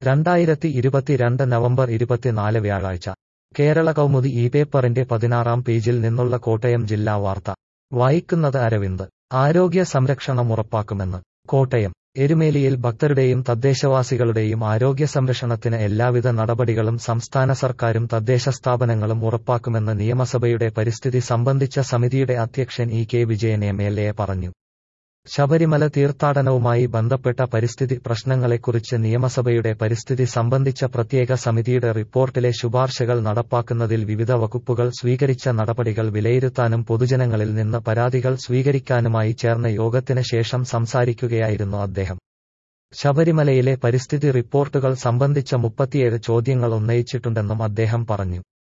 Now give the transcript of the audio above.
രണ്ടായിരത്തി ഇരുപത്തിരണ്ട് നവംബർ ഇരുപത്തിനാല് വ്യാഴാഴ്ച കേരള കൗമുദി ഈ പേപ്പറിന്റെ പതിനാറാം പേജിൽ നിന്നുള്ള കോട്ടയം ജില്ലാ വാർത്ത വായിക്കുന്നത് അരവിന്ദ് ആരോഗ്യ സംരക്ഷണം ഉറപ്പാക്കുമെന്ന് കോട്ടയം എരുമേലിയിൽ ഭക്തരുടെയും തദ്ദേശവാസികളുടെയും ആരോഗ്യ സംരക്ഷണത്തിന് എല്ലാവിധ നടപടികളും സംസ്ഥാന സർക്കാരും തദ്ദേശ സ്ഥാപനങ്ങളും ഉറപ്പാക്കുമെന്ന് നിയമസഭയുടെ പരിസ്ഥിതി സംബന്ധിച്ച സമിതിയുടെ അധ്യക്ഷൻ E K Vijayan M L A പറഞ്ഞു ശബരിമല തീർത്ഥാടനവുമായി ബന്ധപ്പെട്ട പരിസ്ഥിതി പ്രശ്നങ്ങളെക്കുറിച്ച് നിയമസഭയുടെ പരിസ്ഥിതി സംബന്ധിച്ച പ്രത്യേക സമിതിയുടെ റിപ്പോർട്ടിലെ ശുപാർശകൾ നടപ്പാക്കുന്നതിൽ വിവിധ വകുപ്പുകൾ സ്വീകരിച്ച നടപടികൾ വിലയിരുത്താനും പൊതുജനങ്ങളിൽ നിന്ന് പരാതികൾ സ്വീകരിക്കാനുമായി ചേർന്ന യോഗത്തിന് ശേഷം സംസാരിക്കുകയായിരുന്നു അദ്ദേഹം ശബരിമലയിലെ പരിസ്ഥിതി റിപ്പോർട്ടുകൾ സംബന്ധിച്ച മുപ്പത്തിയേഴ് ചോദ്യങ്ങൾ ഉന്നയിച്ചിട്ടുണ്ടെന്നും അദ്ദേഹം പറഞ്ഞു